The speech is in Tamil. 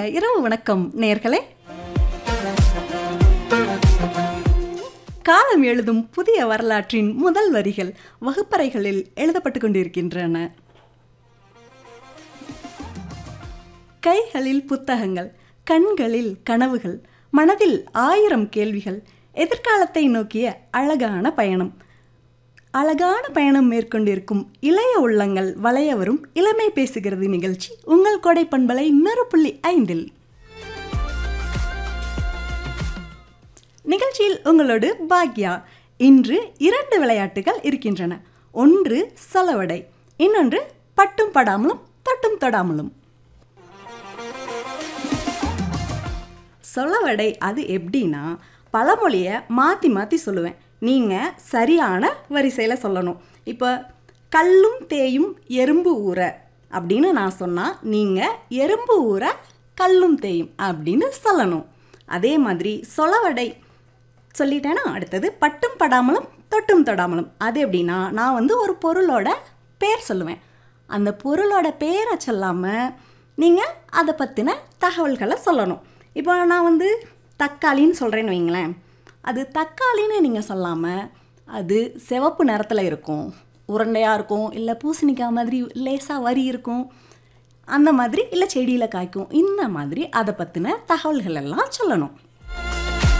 இரவு வணக்கம் நேர்களே காலம் எழுதும் புதிய வரலாற்றின் முதல் வரிகள் வகுப்பறைகளில் எழுதப்பட்டு கொண்டிருக்கின்றன கைகளில் புத்தகங்கள் கண்களில் கனவுகள் மனதில் ஆயிரம் கேள்விகள் எதிர்காலத்தை நோக்கிய அழகான பயணம் அழகான பயணம் மேற்கொண்டிருக்கும் இளைய உள்ளங்கள் வளைய வரும் இளமை பேசுகிறது நிகழ்ச்சி உங்கள் கொடை பண்பலை நூறு புள்ளி ஐந்தில் நிகழ்ச்சியில் உங்களோடு பாக்யா இன்று இரண்டு விளையாட்டுகள் இருக்கின்றன ஒன்று சொலவடை இன்னொன்று பட்டும் படாமலும் தொட்டும் தொடாமலும் சொலவடை அது எப்படின்னா பழமொழியை மாற்றி மாற்றி சொல்லுவேன் நீங்கள் சரியான வரிசையில் சொல்லணும் இப்போ கல்லும் தேயும் எறும்பு ஊற அப்படின்னு நான் சொன்னால் நீங்கள் எறும்பு ஊற கல்லும் தேயும் அப்படின்னு சொல்லணும் அதே மாதிரி சொலவடை சொல்லிட்டேன்னா அடுத்தது பட்டும் படாமலும் தொட்டும் தொடாமலும் அது எப்படின்னா நான் வந்து ஒரு பொருளோட பேர் சொல்லுவேன் அந்த பொருளோட பேரை சொல்லாமல் நீங்கள் அதை பற்றின தகவல்களை சொல்லணும் இப்போ நான் வந்து தக்காளின்னு சொல்கிறேன்னு வைங்களேன் அது தக்காளின்னு நீங்கள் சொல்லாமல் அது சிவப்பு நிறத்தில் இருக்கும் உருண்டையாக இருக்கும் இல்லை பூசணிக்காய் மாதிரி லேசாக வரி இருக்கும் அந்த மாதிரி இல்லை செடியில் காய்க்கும் இந்த மாதிரி அதை பற்றின தகவல்கள் எல்லாம் சொல்லணும்